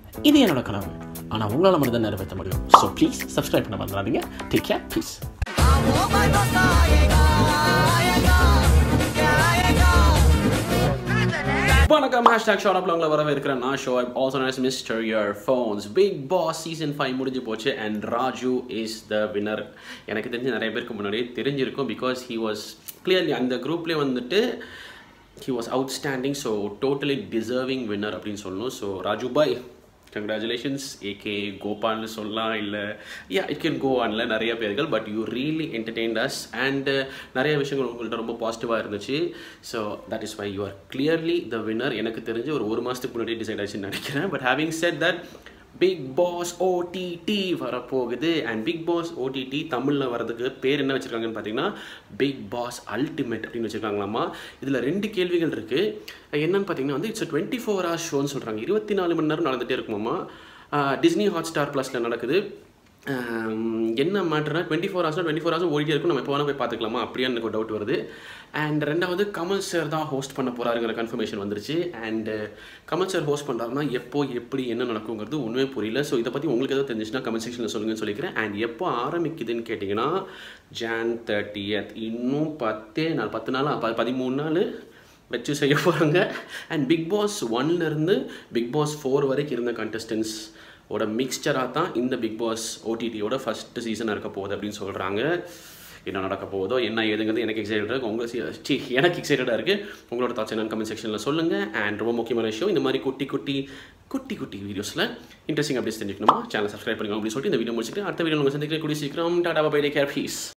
இது என்னோட கனவு ஆனால் உங்களால் மட்டும் தான் நிறைவேற்ற முடியும் ஸோ ப்ளீஸ் சப்ஸ்கிரைப் பண்ண மறந்துடாதீங்க டேக் கேர் ப்ளீஸ் வணக்கம் ஹேஷ்டாக் ஷார்ட் அப்ல உங்களை வரவே இருக்கிற நான் show also nice mister your phones Bigg Boss season five முடிஞ்சு போச்சு and Raju is the winner எனக்கு தெரிஞ்சு நிறைய பேருக்கு முன்னாடியே தெரிஞ்சிருக்கும் பிகாஸ் ஹி வாஸ் கிளியர்லி அந்த குரூப்லேயே வந்துட்டு he was outstanding so totally deserving winner அப்படின்னு சொல்லணும் ஸோ ராஜு பாய் கங்க்ராச்சுலேஷன்ஸ் ஏகே கோபால்னு சொல்லலாம் இல்லை யா இட் கேன் கோ ஆன்ல நிறைய பேர்கள் but you really entertain us and நிறைய விஷயங்கள் உங்கள்கிட்ட ரொம்ப பாசிட்டிவாக இருந்துச்சு so that is why you are clearly the winner எனக்கு தெரிஞ்சு ஒரு ஒரு மாதத்துக்கு முன்னாடி டிசைட் ஆச்சுன்னு நினைக்கிறேன் but having said that big boss OTT வரப்போகுது அண்ட் பிக் பாஸ் ஓடிடி தமிழில் வரதுக்கு பேர் என்ன வச்சுருக்காங்கன்னு பார்த்தீங்கன்னா பிக் பாஸ் அல்டிமேட் அப்படின்னு வச்சுருக்காங்களாமா இதில் ரெண்டு கேள்விகள் இருக்குது என்னன்னு பார்த்தீங்கன்னா வந்து இட்ஸ் டுவெண்ட்டி ஃபோர் ஹவர்ஸ் ஷோன்னு சொல்கிறாங்க இருபத்தி நாலு மணி நேரம் நடந்துகிட்டே இருக்குமாமா டிஸ்னி ஹாட் ஸ்டார் ப்ளஸில் நடக்குது என்ன மேட்டர்னா twenty four hours twenty four hours ஓடிட்டே இருக்கும் நம்ம எப்போ வேணால் போய் பார்த்துக்கலாமா அப்படியே எனக்கு ஒரு டவுட் வருது அண்ட் ரெண்டாவது கமல் சார் தான் ஹோஸ்ட் பண்ண போகிறாருங்கிற கன்ஃபர்மேஷன் வந்துருச்சு அண்ட் கமல் சார் ஹோஸ்ட் பண்ணுறாருன்னா எப்போ எப்படி என்ன நடக்குங்கிறது ஒன்றுமே புரியல ஸோ இதை பற்றி உங்களுக்கு எதாவது தெரிஞ்சுச்சுன்னா கமெண்ட் செக்ஷனில் சொல்லுங்கன்னு சொல்லிக்கிறேன் அண்ட் எப்போ ஆரம்பிக்குதுன்னு கேட்டிங்கன்னா ஜான் தேர்ட்டியத் இன்னும் பத்தே நாள் பத்து நாள் ப பதிமூணு நாள் வச்சு செய்ய போகிறாங்க அண்ட் பிக் பாஸ் ஒன்லேருந்து பிக் பாஸ் ஃபோர் வரைக்கும் இருந்த கண்டஸ்டன்ஸ் ஓட மிக்சராக தான் இந்த பிக் பாஸ் ஓடிடியோட ஃபஸ்ட்டு சீசனாக இருக்க போகுது அப்படின்னு சொல்கிறாங்க என்ன நடக்க போகுதோ என்ன ஏதுங்கிறது எனக்கு எக்ஸைட்டடாக இருக்குது உங்கள் சி எனக்கு எக்ஸைட்டடாக இருக்குது உங்களோட தாட்ஸ் என்னன்னு கமெண்ட் செக்ஷனில் சொல்லுங்கள் அண்ட் ரொம்ப முக்கியமான விஷயம் இந்த மாதிரி குட்டி குட்டி குட்டி குட்டி வீடியோஸில் இன்ட்ரெஸ்டிங் அப்டேட்ஸ் தெரிஞ்சுக்கணுமா சேனல் சப்ஸ்கிரைப் பண்ணுங்க அப்படின்னு சொல்லிட்டு இந்த வீடியோ முடிச்சுட்டு அடுத்த வீடியோ உங்கள் சந்திக்கிற கூடிய சீக்கிரம் tata bye take care piece